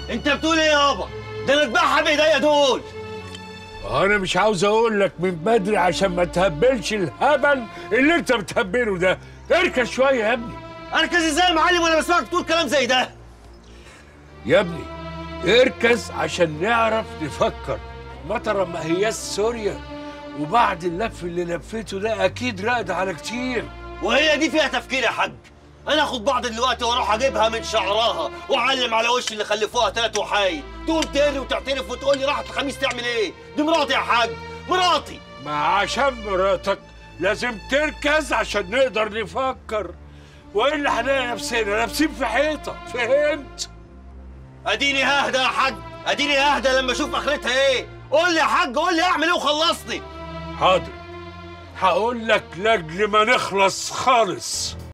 انت بتقول ايه يابا ده انا اتبعها بايديا دول انا مش عاوز اقول لك من بدري عشان ما تهبلش الهبل اللي انت بتهبله ده اركز شويه يا ابني اركز ازاي يا معلم وانا بسمعك تقول كلام زي ده يا ابني اركز عشان نعرف نفكر مطره ما هي سوريا وبعد اللف اللي لفيته ده اكيد راقد على كتير وهي دي فيها تفكير يا حاج انا اخد بعض دلوقتي واروح اجيبها من شعرها واعلم على وش اللي خلفوها ثلاث وحايد تقوم تهري وتعترف وتقول لي راحت الخميس تعمل ايه دي مراتي يا حاج مراتي ما عشان مراتك لازم تركز عشان نقدر نفكر والا هنلاقي نفسنا لابسين في حيطه فهمت اديني ههدى يا حاج اديني ههدى لما اشوف اخرتها ايه قول لي يا حاج قول لي اعمل ايه وخلصني حاضر هقول لك لاجل ما نخلص خالص